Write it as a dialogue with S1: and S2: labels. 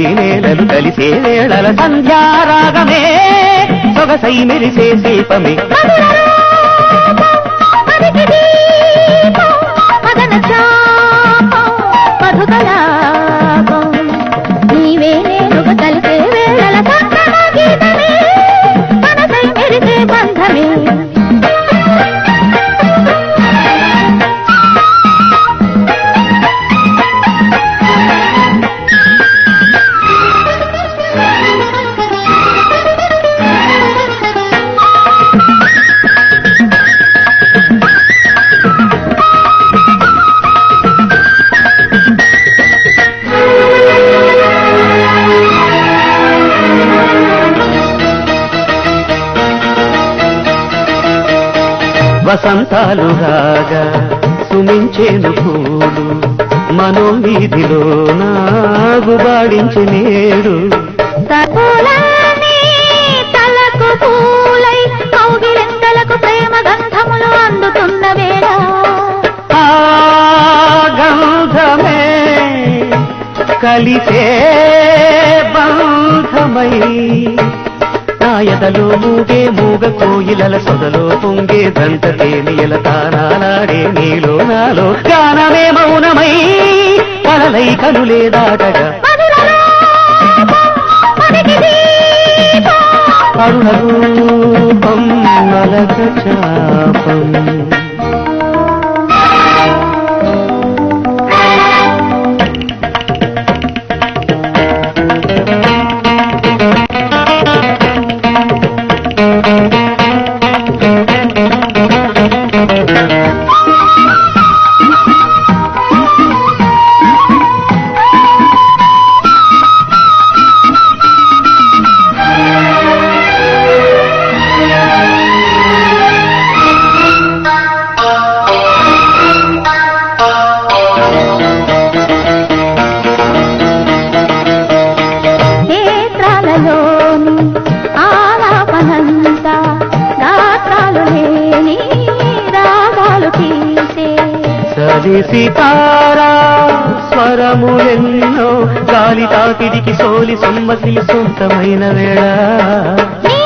S1: నేలలు కలిసే వేళల సంధ్యారాగమే సొగసై మెరిసే శిల్పమే
S2: మదికి దీపం, మదన చాపం, మధుకలాపం. నీవే నేనుగా కలిసే వేళల సంగమ గీతమే, మనసై మెరిసే బంధమే
S1: వసంతాలు రాగా సుమించేను పూలు మనోవీధిలో నాగుబాడించి నేడు
S2: తగులన్నీ తలకు పూలై కౌగిలింతలకు ప్రేమ గంధములు అందుతున్న వేళ
S1: ఆ గంధమే కలిసే బంధమై నాయదలో మూగే మూగ కోయిలల సొదలో పొంగే దంత తేనియల తానాలాడే నీలో నాలో గానమే మౌనమై కలలై కనులే దాటగా
S2: మదికి దీపం,
S1: అరుణ రూపం మలక చాపం
S2: నేత్రాలలోని ఆలాపనంతా గాత్రాలు లేని రాగాలు తీసే
S1: సరి సితారా స్వరములెన్నో గాలి తాకిడికి సోలి సొమ్మసిలి సొంతమైన వేళ
S2: నీ